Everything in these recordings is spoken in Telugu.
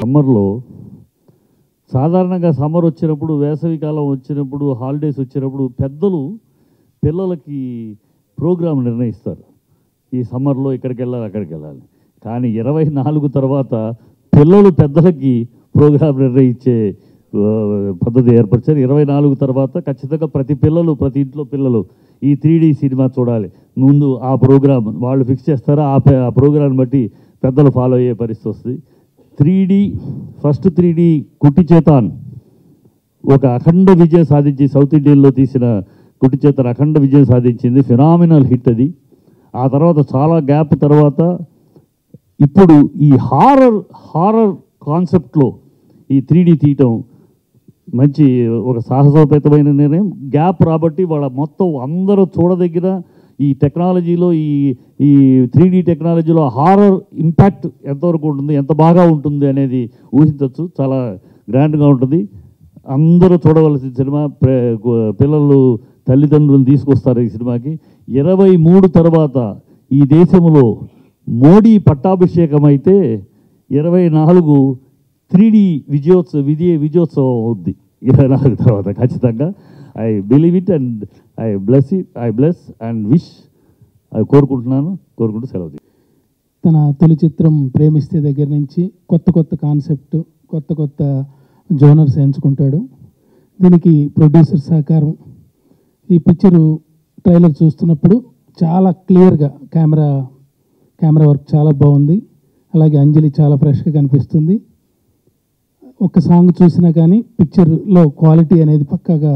సమ్మర్లో సాధారణంగా సమ్మర్ వచ్చినప్పుడు వేసవికాలం వచ్చినప్పుడు హాలిడేస్ వచ్చినప్పుడు పెద్దలు పిల్లలకి ప్రోగ్రాం నిర్ణయిస్తారు ఈ సమ్మర్లో ఇక్కడికి వెళ్ళాలి అక్కడికి వెళ్ళాలి కానీ ఇరవై నాలుగు తర్వాత పిల్లలు పెద్దలకి ప్రోగ్రాం నిర్ణయించే ఆ, పద్ధతి ఏర్పరిచారు ఇరవై నాలుగు తర్వాత ఖచ్చితంగా ప్రతి పిల్లలు ప్రతి ఇంట్లో పిల్లలు ఈ త్రీ సినిమా చూడాలి ముందు ఆ ప్రోగ్రామ్ వాళ్ళు ఫిక్స్ చేస్తారా ఆ పే- ఆ ప్రోగ్రాం బట్టి పెద్దలు ఫాలో అయ్యే పరిస్థితి వస్తుంది త్రీ ఫస్ట్ త్రీ కుట్టి చేతాన్ ఒక అఖండ విజయం సాధించి సౌత్ ఇండియన్లో తీసిన కుట్టి చేతన్ అఖండ విజయం సాధించింది ఫినామినల్ హిట్ అది ఆ తర్వాత చాలా గ్యాప్ తర్వాత ఇప్పుడు ఈ హారర్ హారర్ కాన్సెప్ట్లో ఈ త్రీ తీయటం మంచి ఒక సాహసోపేతమైన నిర్ణయం గ్యాప్ రాబట్టి వాళ్ళ మొత్తం అందరూ చూడదగిన ఈ టెక్నాలజీలో ఈ ఈ త్రీ టెక్నాలజీలో హారర్ ఇంపాక్ట్ ఎంతవరకు ఉంటుంది ఎంత బాగా ఉంటుంది అనేది ఊహించవచ్చు చాలా గ్రాండ్గా ఉంటుంది అందరూ చూడవలసిన సినిమా ప్రే- గు- పిల్లలు తల్లిదండ్రులు తీసుకొస్తారు ఈ సినిమాకి ఇరవై మూడు తర్వాత ఈ దేశంలో మోడీ పట్టాభిషేకం అయితే ఇరవై నాలుగు త్రీ విజయోత్సవ విజయ విజయోత్సవం అవుద్ది ఇరవై నాలుగు తర్వాత ఖచ్చితంగా I believe it and I bless it I bless and wish అది కోరుకుంటున్నాను కోరుకుంటూ సెలవు తీసుకుంటాను. తన తొలి చిత్రం ప్రేమిస్తే దగ్గర నుంచి కొత్త కొత్త కాన్సెప్ట్ కొత్త కొత్త జోనర్స్ ఎంచుకుంటాడు దీనికి ప్రొడ్యూసర్ సహకారం ఈ పిక్చరు ట్రైలర్ చూస్తున్నప్పుడు చాలా క్లియర్గా కెమెరా కెమెరా వర్క్ చాలా బాగుంది అలాగే అంజలి చాలా ఫ్రెష్గా కనిపిస్తుంది ఒక సాంగ్ చూసినా కానీ పిక్చర్లో క్వాలిటీ అనేది పక్కాగా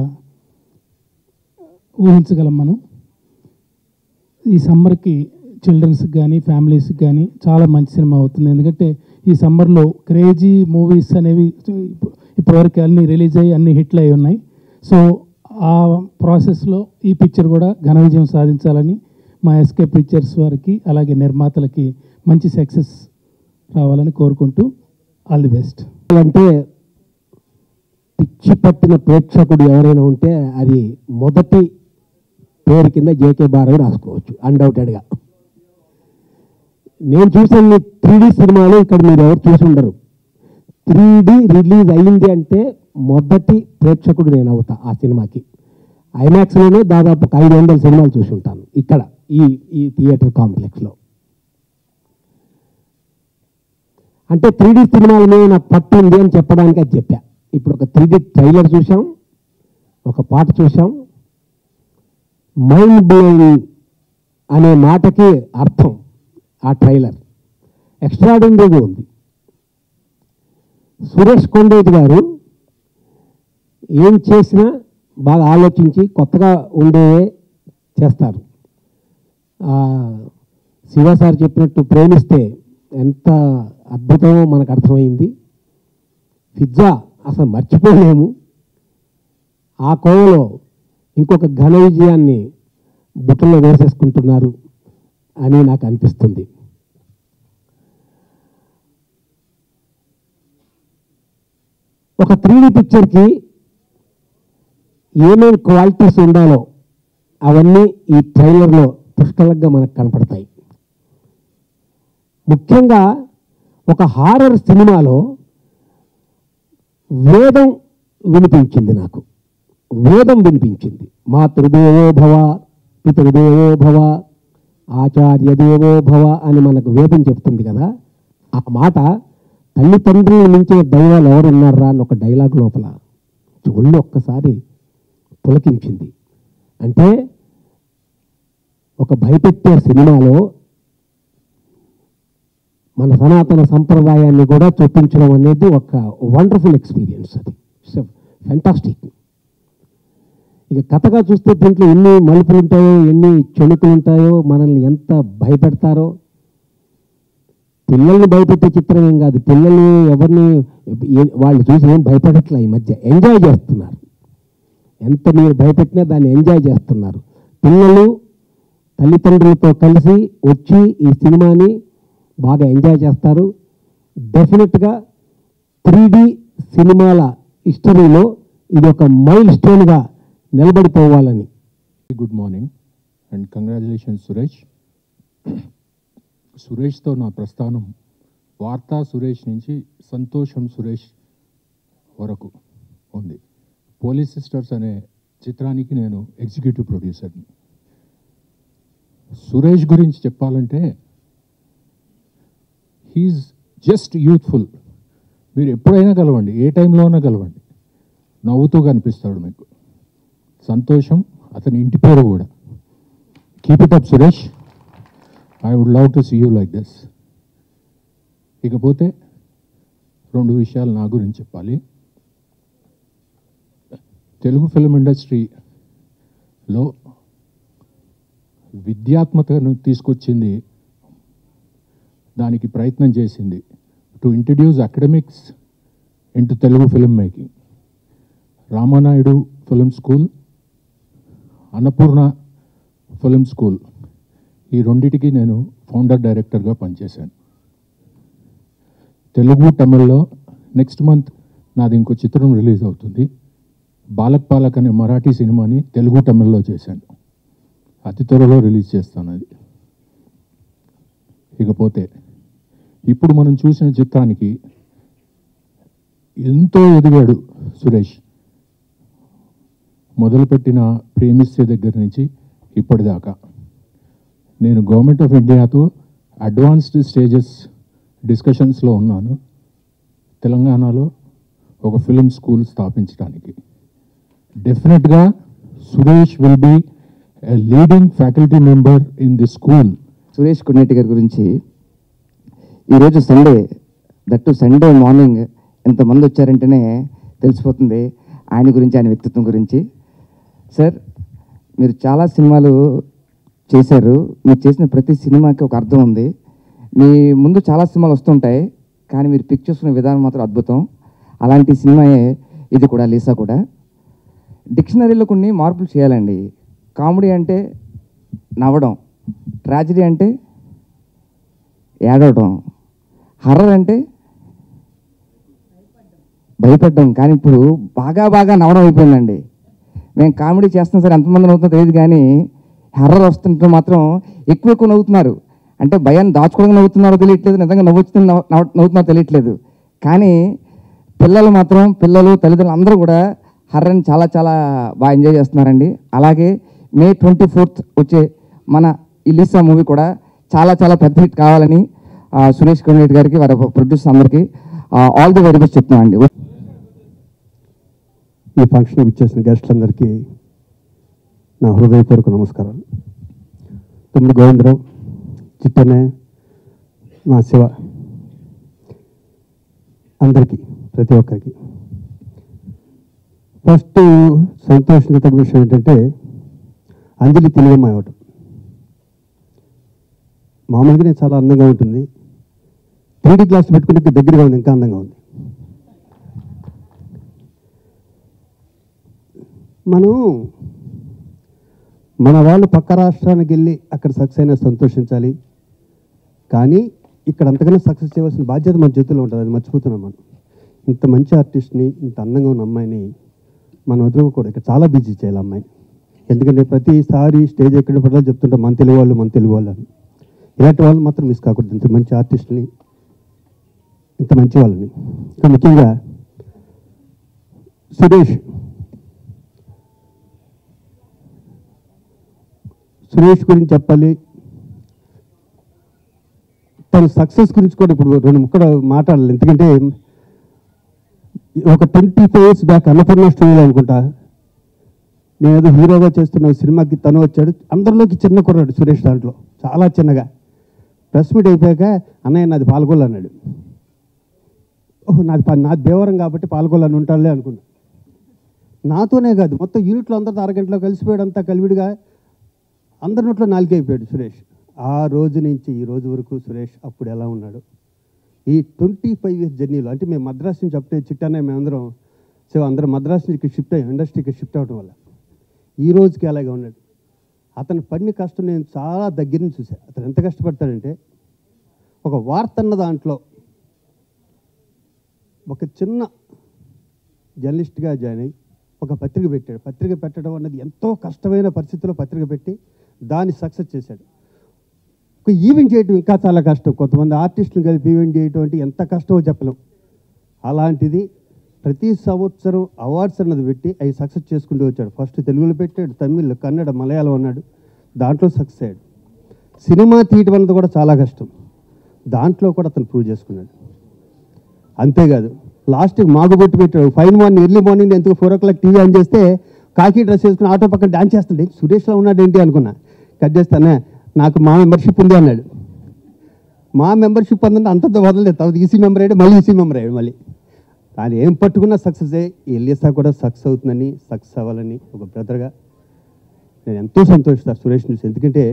ఊహించగలం మనం ఈ సమ్మర్కి చిల్డ్రన్స్కి కానీ ఫ్యామిలీస్కి కానీ చాలా మంచి సినిమా అవుతుంది ఎందుకంటే ఈ సమ్మర్లో క్రేజీ మూవీస్ అనేవి ఇప్పటివరకు అన్నీ రిలీజ్ అయ్యి అన్ని హిట్లు అయి ఉన్నాయి సో ఆ ప్రాసెస్లో ఈ పిక్చర్ కూడా ఘన విజయం సాధించాలని మా ఎస్కే పిక్చర్స్ వారికి అలాగే నిర్మాతలకి మంచి సక్సెస్ రావాలని కోరుకుంటూ ఆల్ ది బెస్ట్ అంటే పిచ్చి పట్టిన ప్రేక్షకుడు ఎవరైనా ఉంటే అది మొదటి పేరు కింద జేకే బారావు రాసుకోవచ్చు అన్డౌటెడ్గా నేను చూసిన త్రీ డి సినిమాలు ఇక్కడ మీరు ఎవరు చూసి ఉండరు త్రీ డి రిలీజ్ అయ్యింది అంటే మొదటి ప్రేక్షకుడు నేను అవుతా ఆ సినిమాకి ఐమాక్స్లోనే దాదాపు ఒక ఐదు వందల సినిమాలు చూసి ఉంటాను ఇక్కడ ఈ ఈ థియేటర్ కాంప్లెక్స్లో అంటే త్రీ డి సినిమాల మీద నాకు పట్టు ఉంది అని చెప్పడానికి అది చెప్పా ఇప్పుడు ఒక త్రీ డి ట్రైలర్ చూసాం ఒక పాట చూసాం మైండ్ బ్లోయింగ్ అనే మాటకి అర్థం ఆ ట్రైలర్ ఎక్స్ట్రాడినరీగా ఉంది సురేష్ కొండేటి గారు ఏం చేసినా బాగా ఆలోచించి కొత్తగా ఉండేవే చేస్తారు ఆ, శివ సార్ చెప్పినట్టు ప్రేమిస్తే ఎంత అద్భుతమో మనకు అర్థమైంది పిజ్జా అసలు మర్చిపోలేము ఆ కోవలో ఇంకొక ఘన విజయాన్ని బుట్టలో వేసేసుకుంటున్నారు అని నాకు అనిపిస్తుంది ఒక త్రీ డీ పిక్చర్కి ఏమేమి క్వాలిటీస్ ఉండాలో అవన్నీ ఈ ట్రైలర్లో పుష్కలంగా మనకు కనపడతాయి ముఖ్యంగా ఒక హారర్ సినిమాలో వేదం వినిపించింది నాకు వేదం వినిపించింది మాతృదేవో భవ పితృదేవో భవ ఆచార్య దేవో భవ అని మనకు వేదం చెప్తుంది కదా ఆ మాట తల్లిదండ్రులను మించిన దైవాలు ఎవరున్నారా అని ఒక డైలాగ్ లోపల ఒళ్ళు ఒక్కసారి పులకించింది అంటే ఒక భయపెట్టే సినిమాలో మన సనాతన సంప్రదాయాన్ని కూడా చూపించడం అనేది ఒక వండర్ఫుల్ ఎక్స్పీరియన్స్ అది ఇట్స్ ఫెంటాస్టిక్ ఇక కథగా చూస్తే దీంట్లో ఎన్ని మలుపులు ఉంటాయో ఎన్ని చెణుకులు ఉంటాయో మనల్ని ఎంత భయపెడతారో పిల్లల్ని భయపెట్టే చిత్రం ఏం కాదు పిల్లలు ఎవరిని ఏ- వాళ్ళు చూసి ఏం భయపడట్లే ఈ మధ్య ఎంజాయ్ చేస్తున్నారు ఎంత మీరు భయపెట్టినా దాన్ని ఎంజాయ్ చేస్తున్నారు పిల్లలు తల్లిదండ్రులతో కలిసి వచ్చి ఈ సినిమాని బాగా ఎంజాయ్ చేస్తారు డెఫినెట్గా త్రీ సినిమాల హిస్టరీలో ఇది ఒక మైల్ స్టోన్గా నిలబడిపోవాలని good morning and congratulation Suresh సురేష్తో నా ప్రస్థానం వార్తా సురేష్ నుంచి సంతోషం సురేష్ వరకు ఉంది పోలీస్ సిస్టర్స్ అనే చిత్రానికి నేను ఎగ్జిక్యూటివ్ ప్రొడ్యూసర్ని సురేష్ గురించి చెప్పాలంటే హీఈస్ జస్ట్ యూత్ఫుల్ మీరు ఎప్పుడైనా కలవండి ఏ టైంలో అయినా కలవండి నవ్వుతూ కనిపిస్తాడు మీకు సంతోషం అతని ఇంటి పేరు కూడా keep it up Suresh I would love to see you like this ఇకపోతే రెండు విషయాలు నా గురించి చెప్పాలి తెలుగు ఫిల్మ్ ఇండస్ట్రీలో విద్యాత్మకను తీసుకొచ్చింది దానికి ప్రయత్నం చేసింది to introduce academics into Telugu film making Ramanaidu film school Annapurna film school ఈ రెండిటికి నేను ఫౌండర్ డైరెక్టర్గా పనిచేశాను తెలుగు తమిళ్లో నెక్స్ట్ మంత్ నాది ఇంకో చిత్రం రిలీజ్ అవుతుంది బాలక్ పాలక్ అనే మరాఠీ సినిమాని తెలుగు తమిళ్లో చేశాను అతి త్వరలో రిలీజ్ చేస్తాను అది ఇకపోతే ఇప్పుడు మనం చూసిన చిత్రానికి ఎంతో ఎదిగాడు సురేష్ మొదలుపెట్టిన ప్రేమిస్తే దగ్గర నుంచి ఇప్పటిదాకా నేను గవర్నమెంట్ ఆఫ్ ఇండియాతో అడ్వాన్స్డ్ స్టేజెస్ డిస్కషన్స్లో ఉన్నాను తెలంగాణలో ఒక ఫిల్మ్ స్కూల్ స్థాపించడానికి డెఫినెట్గా Suresh will be a leading faculty member in the school Suresh Konneti గారి గురించి ఈరోజు సండే దట్టు సండే మార్నింగ్ ఎంతమంది వచ్చారంటేనే తెలిసిపోతుంది ఆయన గురించి ఆయన వ్యక్తిత్వం గురించి సార్ మీరు చాలా సినిమాలు చేశారు మీరు చేసిన ప్రతి సినిమాకి ఒక అర్థం ఉంది మీ ముందు చాలా సినిమాలు వస్తుంటాయి కానీ మీరు పిక్ చేసుకునే విధానం మాత్రం అద్భుతం అలాంటి సినిమాయే ఇది కూడా లీసా కూడా డిక్షనరీలో కొన్ని మార్పులు చేయాలండి కామెడీ అంటే నవ్వడం ట్రాజడీ అంటే ఏడవడం హర్రర్ అంటే భయపడ్డం కానీ ఇప్పుడు బాగా బాగా నవ్వడం అయిపోయిందండి మేము కామెడీ చేస్తాం సరే ఎంతమంది నవ్వుతుందో తెలియదు కానీ హర్రర్ వస్తుంటే మాత్రం ఎక్కువ ఎక్కువ నవ్వుతున్నారు అంటే భయాన్ని దాచుకోవడం నవ్వుతున్నారో తెలియట్లేదు నిజంగా నవ్వుతుంది నవ్వుతున్నారో తెలియట్లేదు కానీ పిల్లలు మాత్రం పిల్లలు తల్లిదండ్రులు అందరూ కూడా హర్రని చాలా చాలా బాగా ఎంజాయ్ చేస్తున్నారండి అలాగే మే ట్వంటీ ఫోర్త్ వచ్చే మన ఇలిసా మూవీ కూడా చాలా చాలా పెద్ద హిట్ కావాలని ఆ, సురేష్ కొండరెడ్డి గారికి వారి ప్రొడ్యూసర్ అందరికీ ఆల్ ది వెరీ బెస్ట్ చెప్తున్నామండి ఈ ఫంక్షన్కి ఇచ్చేసిన గెస్టులందరికీ నా హృదయపూర్వక నమస్కారాలు తమ్ముడు గోవిందరావు చిట్టనే మా శివ అందరికీ ప్రతి ఒక్కరికి ఫస్ట్ సంతోషించదగ్గ విషయం ఏంటంటే అంజలి తెలుగమ్మ ఇవ్వటం మామూలుగానే చాలా అందంగా ఉంటుంది త్రీడీ గ్లాస్ పెట్టుకునే దగ్గరగా ఉంది ఇంకా అందంగా ఉంది మనం మన వాళ్ళు పక్క రాష్ట్రానికి వెళ్ళి అక్కడ సక్సెస్ అయినా సంతోషించాలి కానీ ఇక్కడ అంతకన్నా సక్సెస్ చేయవలసిన బాధ్యత మన చేతుల్లో ఉంటుంది అది మర్చిపోతున్నాం మనం ఇంత మంచి ఆర్టిస్ట్ని ఇంత అందంగా ఉన్న అమ్మాయిని మనం వదులుకోకూడదు ఇక్కడ చాలా బిజీ చేయాలి అమ్మాయిని ఎందుకంటే ప్రతిసారి స్టేజ్ ఎక్కడ పడాలో చెప్తుంటాం మన తెలుగు వాళ్ళు మన తెలుగు వాళ్ళు అని ఇలాంటి వాళ్ళు మాత్రం మిస్ కాకూడదు ఇంత మంచి ఆర్టిస్ట్ని ఇంత మంచి వాళ్ళని ఇంకా ముఖ్యంగా సురేష్ సురేష్ గురించి చెప్పాలి తన సక్సెస్ గురించి కూడా ఇప్పుడు రెండు ముక్కలు మాట్లాడాలి ఎందుకంటే ఒక twenty five years back Annapurna studio అనుకుంటా నేను ఏదో హీరోగా చేస్తున్న ఒక సినిమాకి తను వచ్చాడు అందరిలోకి చిన్న కుర్రాడు సురేష్ దాంట్లో చాలా చిన్నగా ప్రెస్ మీట్ అయిపోయాక అన్నయ్య నాది పాల్గొల్లు అన్నాడు ఓహో నాది పా- నాది దేవరం కాబట్టి పాల్గొల్లని ఉంటాడులే అనుకున్నా నాతోనే కాదు మొత్తం యూనిట్లో అందరితో అరగంటలో కలిసిపోయాడు అంతా కలివిడిగా అందరి నోట్లో నాలుగే అయిపోయాడు సురేష్ ఆ రోజు నుంచి ఈ రోజు వరకు సురేష్ అప్పుడు ఎలా ఉన్నాడు ఈ ట్వంటీ ఫైవ్ ఇయర్స్ జర్నీలో అంటే మేము మద్రాస్ నుంచి అప్పుడే చిట్టానే మేమందరం సో అందరం మద్రాస్ నుంచి షిఫ్ట్ అయ్యాం ఇండస్ట్రీకి షిఫ్ట్ అవ్వడం వల్ల ఈ రోజుకి అలాగే ఉన్నాడు అతను పడిన కష్టం నేను చాలా దగ్గర నుంచి చూశాను అతను ఎంత కష్టపడతాడంటే ఒక వార్త అన్న దాంట్లో ఒక చిన్న జర్నలిస్ట్గా జాయిన్ అయ్యి ఒక పత్రిక పెట్టాడు పత్రిక పెట్టడం అన్నది ఎంతో కష్టమైన పరిస్థితుల్లో పత్రిక పెట్టి దాన్ని సక్సెస్ చేశాడు ఒక ఈవెంట్ చేయటం ఇంకా చాలా కష్టం కొంతమంది ఆర్టిస్టులు కలిపి ఈవెంట్ చేయటం అంటే ఎంత కష్టమో చెప్పలేం అలాంటిది ప్రతి సంవత్సరం అవార్డ్స్ అన్నది పెట్టి అవి సక్సెస్ చేసుకుంటూ వచ్చాడు ఫస్ట్ తెలుగులో పెట్టాడు తమిళ్ కన్నడ మలయాళం అన్నాడు దాంట్లో సక్సెస్ అయ్యాడు సినిమా తీయటం అన్నది కూడా చాలా కష్టం దాంట్లో కూడా అతను ప్రూవ్ చేసుకున్నాడు అంతేకాదు లాస్ట్కి మాకు బొట్టు పెట్టాడు ఫైన్ మార్నింగ్ ఎర్లీ మార్నింగ్ ఎందుకు four o'clock TV on చేస్తే కాకి డ్రెస్ వేసుకుని ఆటో పక్కన డాన్స్ చేస్తుండే సురేష్లో ఉన్నాడు ఏంటి అనుకున్నా కట్ చేస్తానే నాకు మా మెంబర్షిప్ ఉంది అన్నాడు మా మెంబర్షిప్ అందంటే అంతంత వదలలేదు తర్వాత ఈసీ మెంబర్ అయ్యాడు మళ్ళీ ఈసీ మెంబర్ అయ్యాడు మళ్ళీ కానీ ఏం పట్టుకున్నా సక్సెస్ అయ్యి ఎల్ఎస్ఆ కూడా సక్సెస్ అవుతుందని సక్సెస్ అవ్వాలని ఒక బ్రదర్గా నేను ఎంతో సంతోషిస్తాను సురేష్ చూసి ఎందుకంటే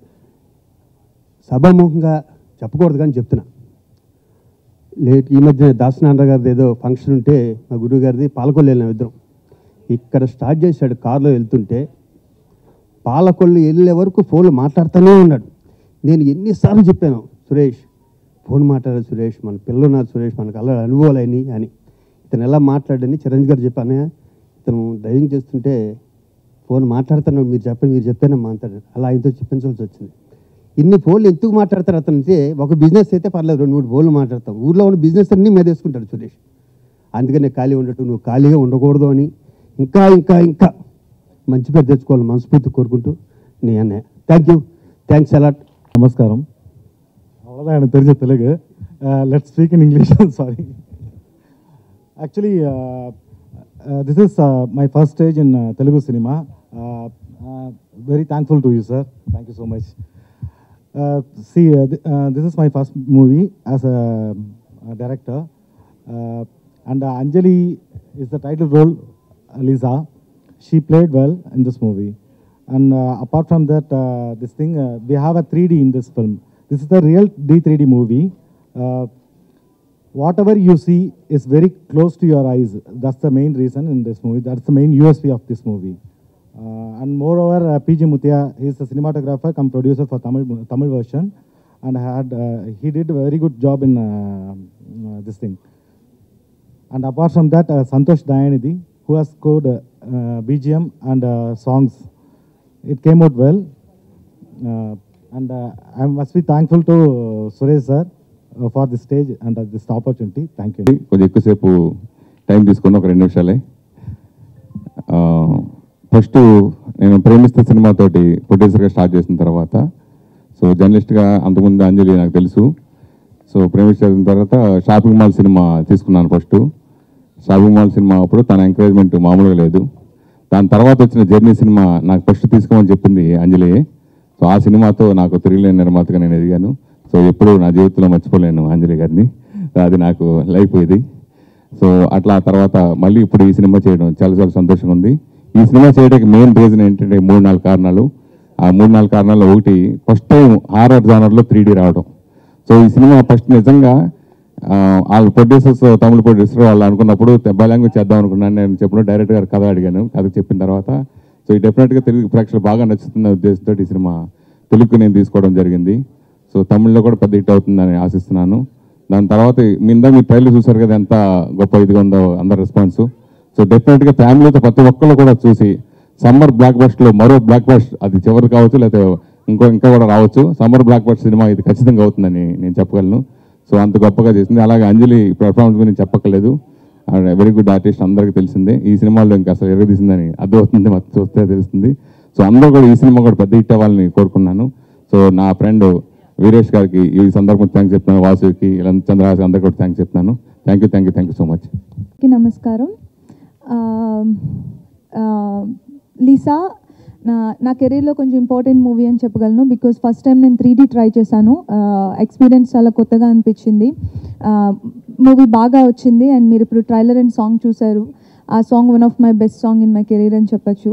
సభాముఖంగా చెప్పకూడదు కానీ చెప్తున్నా లేట్ ఈ మధ్య దాసనారాయణ గారిది ఏదో ఫంక్షన్ ఉంటే మా గురువు గారిది పాలకొల్లు వెళ్ళిన ఇద్దరం ఇక్కడ స్టార్ట్ చేశాడు కారులో వెళ్తుంటే పాలకొల్లు వెళ్ళే వరకు ఫోన్లో మాట్లాడుతూనే ఉన్నాడు నేను ఎన్నిసార్లు చెప్పాను సురేష్ ఫోన్ మాట్లాడారు సురేష్ మన పిల్లలు ఉన్నారు సురేష్ మనకు అలా అనుభవాలని అని ఇతను ఎలా మాట్లాడని చిరంజీవి గారు చెప్పాను ఇతను డ్రైవింగ్ చేస్తుంటే ఫోన్ మాట్లాడుతాను మీరు చెప్పండి మీరు చెప్తేనే మాట్లాడారు అలా ఆయనతో చెప్పించాల్సి వచ్చింది ఇన్ని ఫోన్లు ఎందుకు మాట్లాడతారు అతను అంటే ఒక బిజినెస్ అయితే పర్లేదు రెండు మూడు ఫోన్లు మాట్లాడతాం ఊర్లో ఉన్న బిజినెస్ అన్నీ మీద వేసుకుంటాడు సురేష్ అందుకనే ఖాళీ ఉండటం నువ్వు ఖాళీగా ఉండకూడదు అని ఇంకా ఇంకా ఇంకా మంచి పేరు తెచ్చుకోవాలని మనస్ఫూర్తి కోరుకుంటూ నీ అన్నయ్య థ్యాంక్ యూ థ్యాంక్స్ అలాట్ நமஸ்காரம் அவ்வளோதான் எனக்கு தெரிஞ்ச Telugu let speak in English sorry actually this is my first stage in Telugu cinema very thankful to you sir thank you so much see this is my first movie as a director uh, and uh, Anjali is the title role uh, Lisa she played well in this movie and uh, apart from that uh, this thing uh, we have a 3D in this film this is the real D3D movie uh, whatever you see is very close to your eyes that's the main reason in this movie that's the main USP of this movie uh, and moreover uh, PG Muthia he is the cinematographer come producer for Tamil Tamil version and had uh, he did a very good job in uh, uh, this thing and apart from that, uh, Santosh Dayanidhi, who has scored uh, uh, BGM and uh, songs, it came out well. Uh, and uh, I must be thankful to uh, Suresh sir uh, for this stage and uh, this opportunity. Thank you. కొద్ది ఎక్కువసేపు టైం తీసుకున్న ఒక రెండు నిమిషాలే ఫస్ట్ నేను ప్రేమిస్తే సినిమాతోటి ప్రొడ్యూసర్గా స్టార్ట్ చేసిన తర్వాత సో జర్నలిస్ట్గా అంతకుముందు అంజలి నాకు తెలుసు సో ప్రేమిస్తే చేసిన తర్వాత షాపింగ్ మాల్ సినిమా తీసుకున్నాను ఫస్ట్ షాపింగ్ మాల్ సినిమా అప్పుడు తన ఎంకరేజ్మెంట్ మామూలుగా లేదు దాని తర్వాత వచ్చిన జర్నీ సినిమా నాకు ఫస్ట్ తీసుకోమని చెప్పింది అంజలి సో ఆ సినిమాతో నాకు తిరిగిలేని నిర్మాతగా నేను ఎదిగాను సో ఎప్పుడూ నా జీవితంలో మర్చిపోలేను అంజలి గారిని అది నాకు లైఫ్ ఇది సో అట్లా తర్వాత మళ్ళీ ఇప్పుడు ఈ సినిమా చేయడం చాలా చాలా సంతోషంగా ఉంది ఈ సినిమా చేయడానికి మెయిన్ రీజన్ ఏంటంటే మూడు నాలుగు కారణాలు ఆ మూడు నాలుగు కారణాల్లో ఒకటి ఫస్ట్ టైం హారర్ జానర్లో త్రీ రావడం సో ఈ సినిమా ఫస్ట్ నిజంగా ఆ, వాళ్ళ ప్రొడ్యూసర్స్ తమిళ ప్రొడ్యూసర్ వాళ్ళు అనుకున్నప్పుడు లాంగ్వేజ్ చేద్దాం అనుకున్నాను నేను చెప్పిన డైరెక్టర్ గారు కథ అడిగాను కథ చెప్పిన తర్వాత సో ఈ డెఫినెట్గా తెలుగు ప్రేక్షకులు బాగా నచ్చుతున్న ఉద్దేశంతో ఈ సినిమా తెలుగుకు నేను తీసుకోవడం జరిగింది సో తమిళ్లో కూడా పెద్ద హిట్ అవుతుందని ఆశిస్తున్నాను దాని తర్వాత మీ ఇందా మీ ట్రైలర్ చూసారు కదా ఎంత గొప్ప ఇదిగా ఉందో అందరి రెస్పాన్స్ సో డెఫినెట్గా ఫ్యామిలీతో ప్రతి ఒక్కళ్ళు కూడా చూసి సమ్మర్ బ్లాక్ బస్ట్లో మరో బ్లాక్ బస్ట్ అది చివరి కావచ్చు లేకపోతే ఇంకో ఇంకా కూడా రావచ్చు సమ్మర్ బ్లాక్ బస్ట్ సినిమా ఇది ఖచ్చితంగా అవుతుందని నేను చెప్పగలను సో అంత గొప్పగా చేసింది అలాగే అంజలి పెర్ఫార్మెన్స్ గురించి చెప్పక్కర్లేదు వెరీ గుడ్ ఆర్టిస్ట్ అందరికీ తెలిసిందే ఈ సినిమాలో ఇంకా అసలు ఎరగదీసిందని అర్థమవుతుంది మొత్తం చూస్తే తెలుస్తుంది సో అందరూ కూడా ఈ సినిమా కూడా పెద్ద హిట్ అవ్వాలని కోరుకున్నాను సో నా ఫ్రెండ్ వీరేష్ గారికి ఈ సందర్భంగా థ్యాంక్స్ చెప్తున్నాను వాసుకి ఇలా చంద్రహాస్ అందరికీ కూడా థ్యాంక్స్ చెప్తున్నాను thank you thank you thank you so much అందరికీ నమస్కారం ఆ, ఆ, లీసా నా నా కెరీర్లో కొంచెం ఇంపార్టెంట్ మూవీ అని చెప్పగలను బికాజ్ ఫస్ట్ టైం నేను త్రీ ట్రై చేశాను ఎక్స్పీరియన్స్ చాలా కొత్తగా అనిపించింది మూవీ బాగా వచ్చింది అండ్ మీరు ఇప్పుడు ట్రైలర్ అండ్ సాంగ్ చూశారు ఆ song one of my best song in my career అని చెప్పచ్చు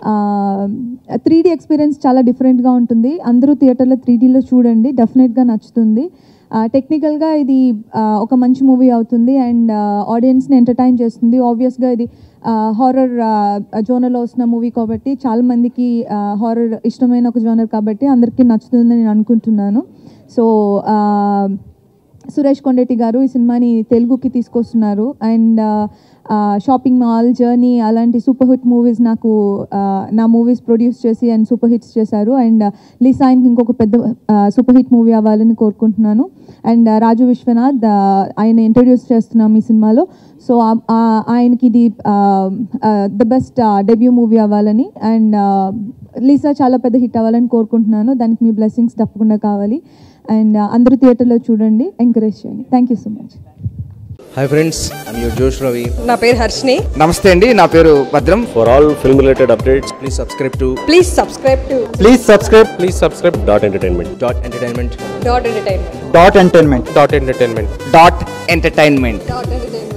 త్రీ డీ ఎక్స్పీరియన్స్ చాలా డిఫరెంట్గా ఉంటుంది అందరూ థియేటర్లో త్రీ డీలో చూడండి డెఫినెట్గా నచ్చుతుంది టెక్నికల్గా ఇది ఆ, ఒక మంచి మూవీ అవుతుంది అండ్ ఆడియన్స్ని ఎంటర్టైన్ చేస్తుంది ఆబ్వియస్గా ఇది హారర్ జోనర్లో వస్తున్న మూవీ కాబట్టి చాలా మందికి హారర్ ఇష్టమైన ఒక జోనర్ కాబట్టి అందరికీ నచ్చుతుందని నేను అనుకుంటున్నాను సో సురేష్ కొండెట్టి గారు ఈ సినిమాని తెలుగుకి తీసుకొస్తున్నారు అండ్ షాపింగ్ మాల్ జర్నీ అలాంటి సూపర్ హిట్ మూవీస్ నాకు ఆ, నా మూవీస్ ప్రొడ్యూస్ చేసి అండ్ సూపర్ హిట్స్ చేశారు అండ్ లీసా ఆయనకి ఇంకొక పెద్ద సూపర్ హిట్ మూవీ అవ్వాలని కోరుకుంటున్నాను అండ్ రాజు విశ్వనాథ్ ఆ, ఆయన ఇంట్రడ్యూస్ చేస్తున్నాం ఈ సినిమాలో సో ఆ- ఆ- ఆయనకి ఇది ద బెస్ట్ డెబ్యూ మూవీ అవ్వాలని అండ్ లీసా చాలా పెద్ద హిట్ అవ్వాలని కోరుకుంటున్నాను దానికి మీ బ్లెస్సింగ్స్ తప్పకుండా కావాలి అండ్ అందరూ థియేటర్లో చూడండి ఎంకరేజ్ చేయండి thank you so much hi friends I'm your Josh Ravi నా పేరు హర్షిని నమస్తే అండి నా పేరు Bhadram for all film related updates please subscribe to please subscribe to please subscribe please subscribe dot entertainment dot entertainment dot entertainment dot entertainment dot entertainment dot entertainment dot entertainment